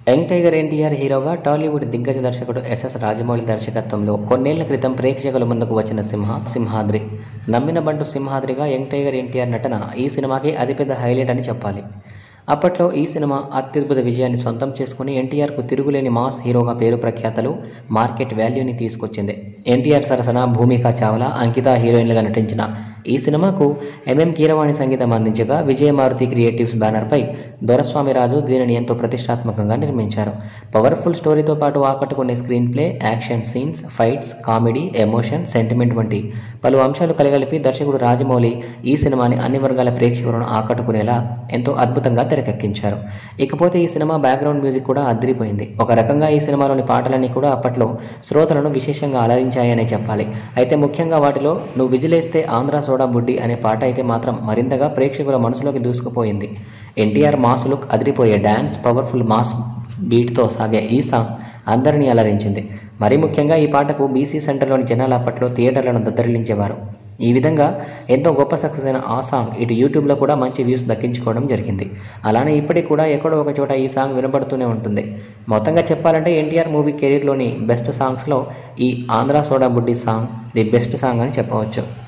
young tiger NTR హీరోగా టాలీవుడ్ దిగ్గజ దర్శకుడు ఎస్ఎస్ రాజమౌళి దర్శకత్వంలో కొన్నేళ్ల క్రితం ప్రేక్షకుల ముందుకు వచ్చిన సింహ సింహాద్రి నమ్మిన బంటు సింహాద్రిగా యంగ్ టైగర్ ఎన్టీఆర్ నటన ఈ సినిమాకి అతిపెద్ద హైలైట్ అని చెప్పాలి అప్పట్లో ఈ సినిమా అత్యద్భుత విజయాన్ని సొంతం చేసుకుని ఎన్టీఆర్కు తిరుగులేని మాస్ హీరోగా పేరు ప్రఖ్యాతలు మార్కెట్ వాల్యూని తీసుకొచ్చింది ఎన్టీఆర్ సరసన భూమిక చావ్లా అంకిత హీరోయిన్లుగా నటించిన ఈ సినిమాకు ఎంఎం కీరవాణి సంగీతం అందించగా విజయమారుతి క్రియేటివ్స్ బ్యానర్పై దొరస్వామి రాజు దీనిని ఎంతో ప్రతిష్టాత్మకంగా నిర్మించారు పవర్ఫుల్ స్టోరీతో పాటు ఆకట్టుకునే screenplay action scenes fights comedy emotion sentiment వంటి పలు అంశాలు కలగలిపి దర్శకుడు రాజమౌళి ఈ సినిమాని అన్ని వర్గాల ప్రేక్షకులను ఆకట్టుకునేలా ఎంతో అద్భుతంగా తెరకెక్కించారు ఇకపోతే ఈ సినిమా బ్యాక్గ్రౌండ్ మ్యూజిక్ కూడా అదిరిపోయింది ఒక రకంగా ఈ సినిమాలోని పాటలన్నీ కూడా అప్పట్లో శ్రోతలను విశేషంగా అలరించాయనే చెప్పాలి అయితే ముఖ్యంగా వాటిలో నువ్వు విజిలేస్తే ఆంధ్ర సోడా బుడ్డి అనే పాట అయితే మాత్రం మరింతగా ప్రేక్షకుల మనసులోకి దూసుకుపోయింది ఎన్టీఆర్ మాస్ లుక్ అదిరిపోయే డ్యాన్స్ పవర్ఫుల్ మాస్ బీట్తో సాగే ఈ సాంగ్ అందరినీ అలరించింది మరీ ముఖ్యంగా ఈ పాటకు బీసీ సెంటర్లోని జనాలు అప్పట్లో థియేటర్లను దద్దరిల్లించేవారు ఈ విధంగా ఎంతో గొప్ప సక్సెస్ అయిన ఆ సాంగ్ ఇటు యూట్యూబ్లో కూడా మంచి వ్యూస్ దక్కించుకోవడం జరిగింది అలానే ఇప్పటికి కూడా ఎక్కడో ఒక చోట ఈ సాంగ్ వినపడుతూనే ఉంటుంది మొత్తంగా చెప్పాలంటే ఎన్టీఆర్ మూవీ కెరీర్లోని బెస్ట్ సాంగ్స్లో ఈ Andhra soda Buddi song the best song అని చెప్పవచ్చు